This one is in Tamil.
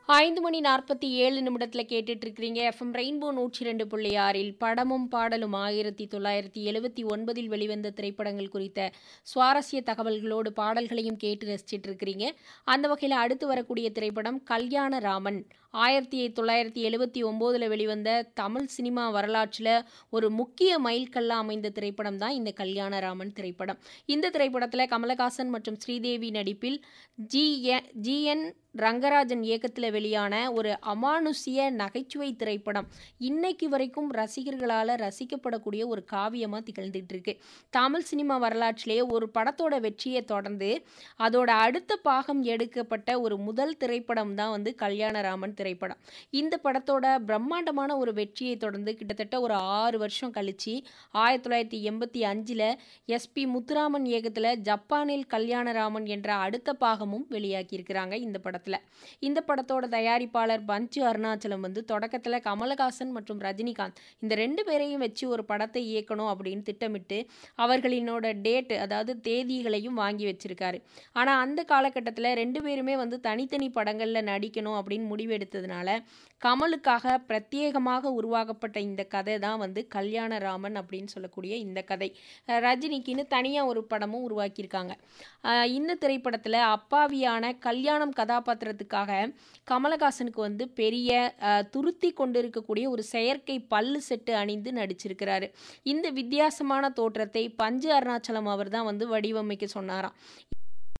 ஐந்து மணி நாற்பத்தி ஏழு நிமிடத்தில் கேட்டுட்டு இருக்கிறீங்க எஃப்எம் ரெயின்போ நூற்றி ரெண்டு புள்ளி ஆறில் படமும் பாடலும் ஆயிரத்தி தொள்ளாயிரத்தி எழுபத்தி ஒன்பதில் வெளிவந்த திரைப்படங்கள் குறித்த சுவாரஸ்ய தகவல்களோடு பாடல்களையும் கேட்டு ரசிச்சிட்டு இருக்கிறீங்க அந்த வகையில் அடுத்து வரக்கூடிய திரைப்படம் கல்யாண ராமன் ஆயிரத்தி தொள்ளாயிரத்தி எழுபத்தி ஒம்போதில் வெளிவந்த தமிழ் சினிமா வரலாற்றில் ஒரு முக்கிய மைல்கல்லாக அமைந்த திரைப்படம் தான் இந்த கல்யாணராமன் திரைப்படம் இந்த திரைப்படத்தில் கமலஹாசன் மற்றும் ஸ்ரீதேவி நடிப்பில் ஜி ஜிஎன் ரங்கராஜன் இயக்கத்தில் வெளியான ஒரு அமானுஷ்ய நகைச்சுவை திரைப்படம் இன்னைக்கு வரைக்கும் ரசிகர்களால் ரசிக்கப்படக்கூடிய ஒரு காவியமாக திகழ்ந்துட்டு இருக்கு தமிழ் சினிமா வரலாற்றிலேயே ஒரு படத்தோட வெற்றியை தொடர்ந்து அதோட அடுத்த பாகம் எடுக்கப்பட்ட ஒரு முதல் திரைப்படம் தான் வந்து கல்யாணராமன் திரைப்படம் இந்த படத்தோட பிரம்மாண்டமான ஒரு வெற்றியை தொடர்ந்து கிட்டத்தட்ட ஒரு ஆறு வருஷம் கழிச்சு ஆயிரத்தி தொள்ளாயிரத்தி எண்பத்தி அஞ்சில் எஸ்பி முத்துராமன் இயக்கத்தில் ஜப்பானில் கல்யாணராமன் என்ற அடுத்த பாகமும் வெளியாக்கியிருக்கிறாங்க இந்த படத்தில் இந்த படத்தோட தயாரிப்பாளர் பஞ்சு அருணாச்சலம் வந்து தொடக்கத்தில் கமலஹாசன் மற்றும் ரஜினிகாந்த் இந்த ரெண்டு பேரையும் வச்சு ஒரு படத்தை இயக்கணும் அப்படின்னு திட்டமிட்டு அவர்களினோட டேட் அதாவது தேதிகளையும் வாங்கி வச்சிருக்காரு ஆனால் அந்த காலகட்டத்தில் ரெண்டு பேருமே வந்து தனித்தனி படங்களில் நடிக்கணும் அப்படின்னு முடிவெடுத்ததுனால கமலுக்காக பிரத்யேகமாக உருவாக்கப்பட்ட இந்த கதை தான் வந்து கல்யாணராமன் அப்படின்னு சொல்லக்கூடிய இந்த கதை ரஜினிக்குன்னு தனியாக ஒரு படமும் உருவாக்கியிருக்காங்க இந்த திரைப்படத்தில் அப்பாவியான கல்யாணம் கதாபாத்திரத்துக்காக கமலஹாசனுக்கு வந்து பெரிய துருத்தி கொண்டு இருக்கக்கூடிய ஒரு செயற்கை பல்லு செட்டு அணிந்து நடிச்சிருக்கிறாரு இந்த வித்தியாசமான தோற்றத்தை பஞ்சு அருணாச்சலம் அவர் தான் வந்து வடிவமைக்க சொன்னாராம்